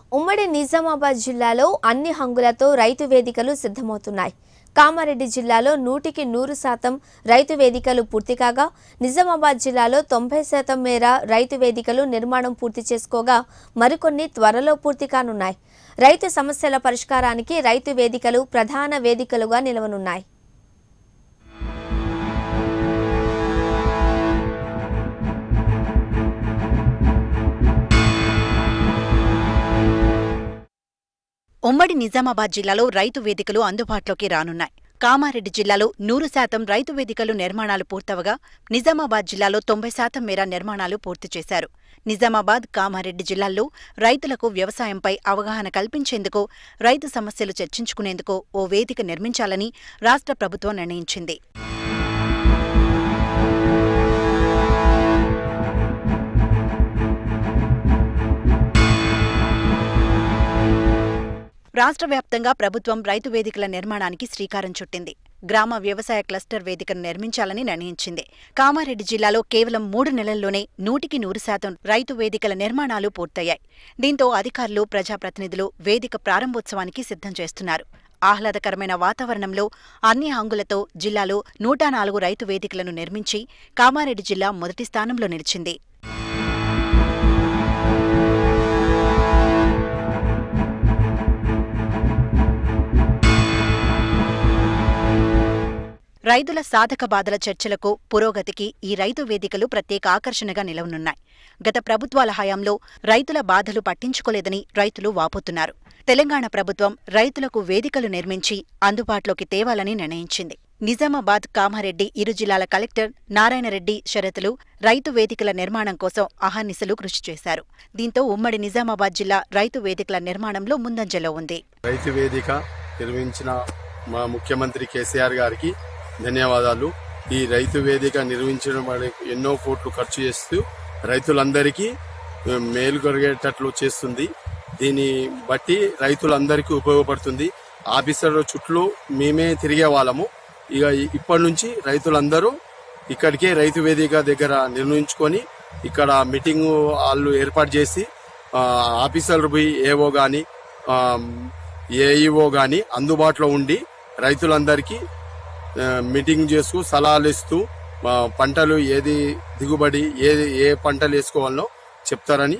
ఉమ్మడి నిజామాబాద్ జిల్లాలో అన్ని హంగులతో రైతు వేదికలు సిద్ధమవుతున్నాయి కామారెడ్డి జిల్లాలో నూటికి నూరు శాతం రైతు వేదికలు పూర్తి కాగా నిజామాబాద్ జిల్లాలో తొంభై శాతం మేర రైతు వేదికలు నిర్మాణం పూర్తి చేసుకోగా మరికొన్ని త్వరలో పూర్తి కానున్నాయి రైతు సమస్యల పరిష్కారానికి రైతు వేదికలు ప్రధాన వేదికలుగా నిలవనున్నాయి ఉమ్మడి నిజామాబాద్ జిల్లాలో రైతు వేదికలు అందుబాటులోకి రానున్నాయి కామారెడ్డి జిల్లాలో నూరు శాతం రైతు వేదికలు నిర్మాణాలు పూర్తవగా నిజామాబాద్ జిల్లాలో తొంభై శాతం మేర నిర్మాణాలు పూర్తి చేశారు నిజామాబాద్ కామారెడ్డి జిల్లాల్లో రైతులకు వ్యవసాయంపై అవగాహన కల్పించేందుకు రైతు సమస్యలు చర్చించుకునేందుకు ఓ వేదిక నిర్మించాలని రాష్ట్ర ప్రభుత్వం నిర్ణయించింది రాష్ట్ర వ్యాప్తంగా ప్రభుత్వం రైతు వేదికల నిర్మాణానికి శ్రీకారం చుట్టింది గ్రామ వ్యవసాయ క్లస్టర్ వేదికను నిర్మించాలని నిర్ణయించింది కామారెడ్డి జిల్లాలో కేవలం మూడు నెలల్లోనే నూటికి నూరు శాతం రైతు వేదికల నిర్మాణాలు పూర్తయ్యాయి దీంతో అధికారులు ప్రజాప్రతినిధులు వేదిక ప్రారంభోత్సవానికి సిద్ధం చేస్తున్నారు ఆహ్లాదకరమైన వాతావరణంలో అన్ని హంగులతో జిల్లాలో నూట నాలుగు రైతు వేదికలను నిర్మించి కామారెడ్డి జిల్లా మొదటి స్థానంలో నిలిచింది రైతుల సాధక బాధల చర్చలకు పురోగతికి ఈ రైతు వేదికలు ప్రత్యేక ఆకర్షణగా నిలవనున్నాయి గత ప్రభుత్వాల హయాంలో రైతుల బాధలు పట్టించుకోలేదని రైతులు వాపోతున్నారు తెలంగాణ ప్రభుత్వం రైతులకు వేదికలు నిర్మించి అందుబాటులోకి తేవాలని నిర్ణయించింది నిజామాబాద్ కామారెడ్డి ఇరు జిల్లాల కలెక్టర్ నారాయణరెడ్డి షరతులు రైతు వేదికల నిర్మాణం కోసం అహర్నిశలు కృషి చేశారు దీంతో ఉమ్మడి నిజామాబాద్ జిల్లా రైతు వేదికల నిర్మాణంలో ముందంజలో ఉంది రైతు వేదిక నిర్వహించిన మా ముఖ్యమంత్రి కేసీఆర్ గారికి ధన్యవాదాలు ఈ రైతు వేదిక నిర్వహించడం వల్ల ఎన్నో కోట్లు ఖర్చు చేస్తూ రైతులందరికీ ఆ, మేలు కలిగేటట్లు చేస్తుంది దీన్ని బట్టి రైతులందరికీ ఉపయోగపడుతుంది ఆఫీసర్ చుట్టూ మేమే తిరిగే వాళ్ళము ఇక ఇప్పటి నుంచి రైతులందరూ ఇక్కడికే రైతు వేదిక దగ్గర నిర్ణయించుకొని ఇక్కడ మీటింగ్ వాళ్ళు ఏర్పాటు చేసి ఆ, ఆఫీసర్లు పోయి ఏవో కానీ ఏఈఓ కానీ అందుబాటులో ఉండి రైతులందరికీ ఆ, మీటింగ్ చేస్తూ సలహాలు ఇస్తూ ఆ, పంటలు ఏది దిగుబడి ఏది ఏ పంటలు వేసుకోవాలో చెప్తారని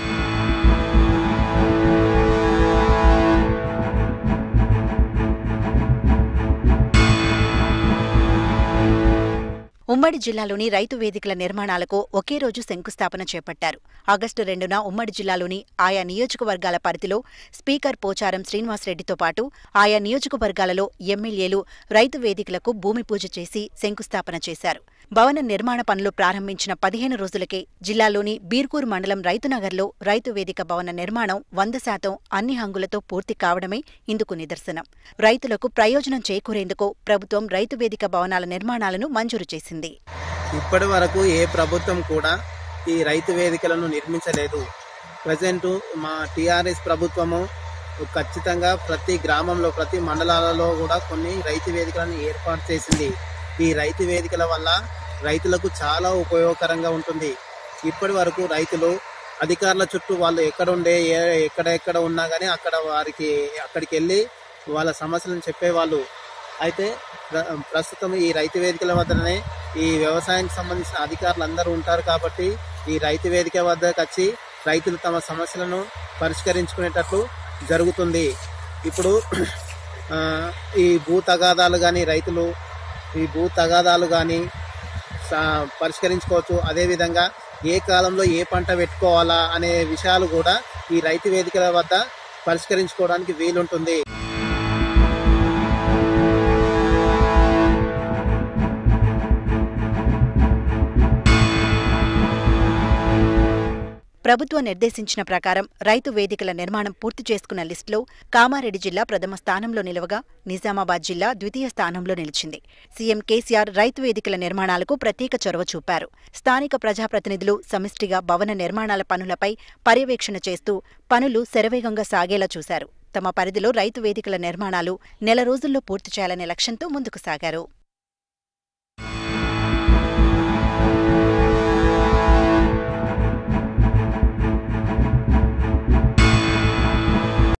ఉమ్మడి జిల్లాలోని రైతు వేదికల నిర్మాణాలకు ఒకే రోజు శంకుస్థాపన చేపట్టారు ఆగస్టు రెండున ఉమ్మడి జిల్లాలోని ఆయా నియోజకవర్గాల పరిధిలో స్పీకర్ పోచారం శ్రీనివాసరెడ్డితో పాటు ఆయా నియోజకవర్గాలలో ఎమ్మెల్యేలు రైతు వేదికలకు భూమి పూజ చేసి శంకుస్థాపన చేశారు భవన నిర్మాణ పనులు ప్రారంభించిన పదిహేను రోజులకే జిల్లాలోని బీర్కూర్ మండలం రైతునగర్లో రైతు వేదిక భవన నిర్మాణం వంద శాతం అన్ని హంగులతో పూర్తి కావడమే ఇందుకు నిదర్శనం రైతులకు ప్రయోజనం చేకూరేందుకు ప్రభుత్వం రైతు వేదిక భవనాల నిర్మాణాలను మంజూరు చేసింది ఇప్పటి వరకు ఏ ప్రభుత్వం కూడా ఈ రైతు వేదికలను నిర్మించలేదు ప్రజెంట్ మా టిఆర్ఎస్ ప్రభుత్వము ఖచ్చితంగా ప్రతి గ్రామంలో ప్రతి మండలాలలో కూడా కొన్ని రైతు వేదికలను ఏర్పాటు చేసింది ఈ రైతు వేదికల వల్ల రైతులకు చాలా ఉపయోగకరంగా ఉంటుంది ఇప్పటి వరకు రైతులు అధికారుల చుట్టూ వాళ్ళు ఎక్కడ ఉండే ఏ- ఎక్కడెక్కడ ఉన్నా కానీ అక్కడ వారికి అక్కడికి వెళ్ళి వాళ్ళ సమస్యలను చెప్పేవాళ్ళు అయితే ప్ర- ప్రస్తుతం ఈ రైతు వేదికల వద్దనే ఈ వ్యవసాయానికి సంబంధించిన అధికారులు అందరూ ఉంటారు కాబట్టి ఈ రైతు వేదిక వద్దకు వచ్చి రైతులు తమ సమస్యలను పరిష్కరించుకునేటట్లు జరుగుతుంది ఇప్పుడు ఆ, ఈ భూ తగాదాలు కానీ రైతులు ఈ భూ తగాదాలు కానీ పరిష్కరించుకోవచ్చు అదేవిధంగా ఏ కాలంలో ఏ పంట పెట్టుకోవాలా అనే విషయాలు కూడా ఈ రైతు వేదికల వద్ద పరిష్కరించుకోవడానికి వీలుంటుంది ప్రభుత్వం నిర్దేశించిన ప్రకారం రైతు వేదికల నిర్మాణం పూర్తి చేసుకున్న లిస్టులో కామారెడ్డి జిల్లా ప్రథమ స్థానంలో నిలవగా నిజామాబాద్ జిల్లా ద్వితీయ స్థానంలో నిలిచింది సీఎం కేసీఆర్ రైతు వేదికల నిర్మాణాలకు ప్రత్యేక చొరవ చూపారు స్థానిక ప్రజాప్రతినిధులు సమిష్టిగా భవన నిర్మాణాల పనులపై పర్యవేక్షణ చేస్తూ పనులు శరవేగంగా సాగేలా చూశారు తమ పరిధిలో రైతు వేదికల నిర్మాణాలు నెల రోజుల్లో పూర్తి చేయాలనే లక్ష్యంతో ముందుకు సాగారు